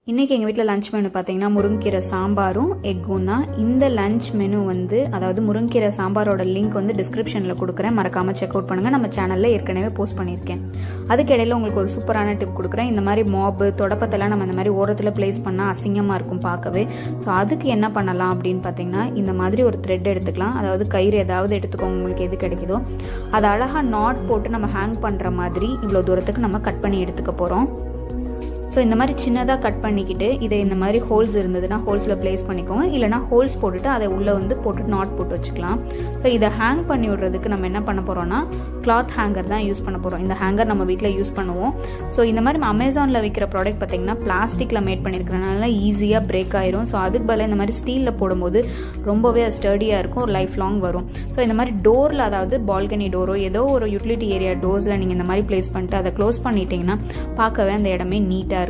இன்றைக்கி எங்கள் வீட்டில் லஞ்ச் மெனு பார்த்தீங்கன்னா முருங்கீரை சாம்பாரும் எக்கும் தான் இந்த லஞ்ச் மெனு வந்து அதாவது முருங்கீரை சாம்பாரோட லிங்க் வந்து டிஸ்கிரிப்ஷனில் கொடுக்குறேன் மறக்காமல் செக் அவுட் பண்ணுங்கள் நம்ம சேனலில் ஏற்கனவே போஸ்ட் பண்ணியிருக்கேன் அதுக்கு இடையில உங்களுக்கு ஒரு சூப்பரான டிப் கொடுக்குறேன் இந்த மாதிரி மாப்பு தொடப்பத்தெல்லாம் நம்ம இந்த மாதிரி ஓரத்தில் பிளேஸ் பண்ணால் அசிங்கமாக இருக்கும் பார்க்கவே ஸோ அதுக்கு என்ன பண்ணலாம் அப்படின்னு பார்த்தீங்கன்னா இந்த மாதிரி ஒரு த்ரெட் எடுத்துக்கலாம் அதாவது கயிறு ஏதாவது எடுத்துக்கோங்க உங்களுக்கு எது கிடைக்குதோ அதை அழகாக நாட் போட்டு நம்ம ஹேங் பண்ணுற மாதிரி இவ்வளோ தூரத்துக்கு நம்ம கட் பண்ணி எடுத்துக்க போகிறோம் ஸோ இந்த மாதிரி சின்னதாக கட் பண்ணிக்கிட்டு இதை இந்த மாதிரி ஹோல்ஸ் இருந்ததுன்னா ஹோல்ஸில் ப்ளேஸ் பண்ணிக்கோங்க இல்லைனா ஹோல்ஸ் போட்டுட்டு அதை உள்ளே வந்து போட்டு நாட் போட்டு வச்சுக்கலாம் ஸோ இதை ஹேங் பண்ணி விடுறதுக்கு நம்ம என்ன பண்ண போகிறோம்னா கிளாத் ஹேங்கர் தான் யூஸ் பண்ண போகிறோம் இந்த ஹேங்கர் நம்ம வீட்டில் யூஸ் பண்ணுவோம் ஸோ இந்த மாதிரி அமேசானில் விற்கிற ப்ராடக்ட் பார்த்தீங்கன்னா பிளாஸ்டிக்கில் மேட் பண்ணியிருக்கிறனால ஈஸியாக பிரேக் ஆயிரும் ஸோ அதுக்கு பதிலாக இந்த மாதிரி ஸ்டீலில் போடும்போது ரொம்பவே ஸ்டடியாக இருக்கும் ஒரு லைஃப் லாங் வரும் ஸோ இந்த மாதிரி டோரில் அதாவது பால்கனி டோரோ ஏதோ ஒரு யூட்டிலிட்டி ஏரியா டோர்ஸில் நீங்கள் இந்த மாதிரி ப்ளேஸ் பண்ணிட்டு அதை க்ளோஸ் பண்ணிட்டீங்கன்னா பார்க்கவே அந்த இடமே நீட்டாக